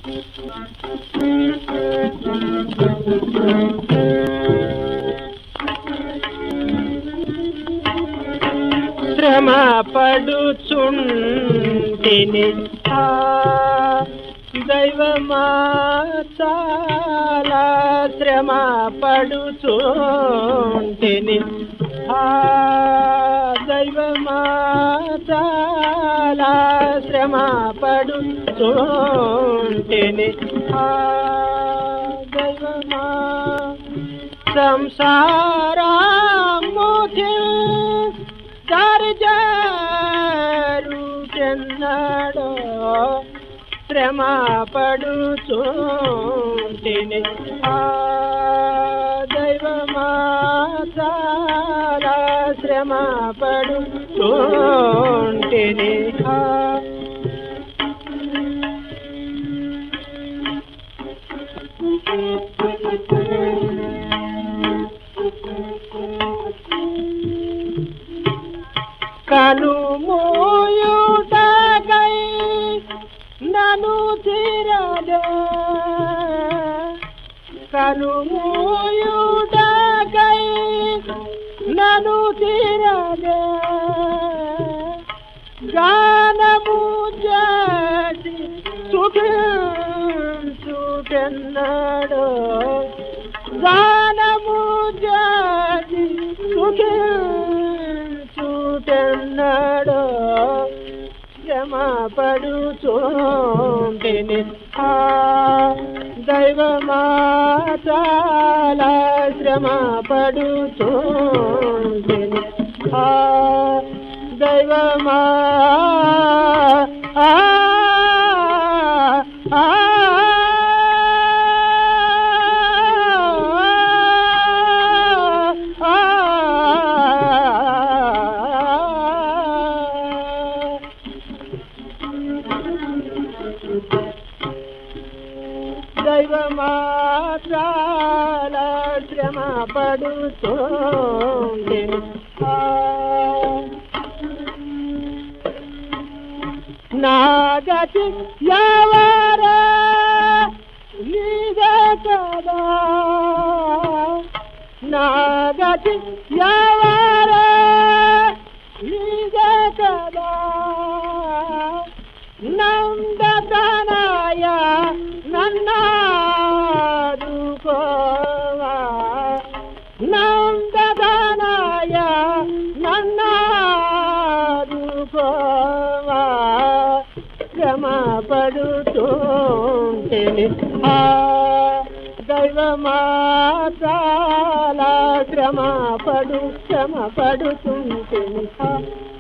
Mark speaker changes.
Speaker 1: శ్రమ పడుచుంటిని ఆ దైవమా చాలా శ్రమ పడుచుంటిని ఆ దైవమా చాలా శ్రమ పడుచుంటిని ఆ దైవమా సంసారముఖి దర్జరుచెన్నడో శ్రమ పడుచుంటిని ఆ దైవమా చాలా శ్రమ పడుచుంటిని ఆ కనుమోయుటకై నను తిరదే కనుమోయుటకై నను తిరదే గానము చేసి సుఖించుటెన్నడో గానము చేసి సుఖించుటెన్నడో శ్రమ పడుచుంటిని ఆ దైవమా చాలా శ్రమ పడుచుంటిని ఆ దైవమా ఆ ఆ దైవమాత్రాల శ్రమ పడుతుంది నాగతి ఎవరా నీదే కదా నాగతి ఎవరా నీదే కదా నందతనయ నన్నాదుకోవా నందతనయ నన్నాదుకోవా శ్రమ పడుతుంటేని ఆ దైవమా చాలా శ్రమ పడు శ్రమ పడుతుంటేని ఆ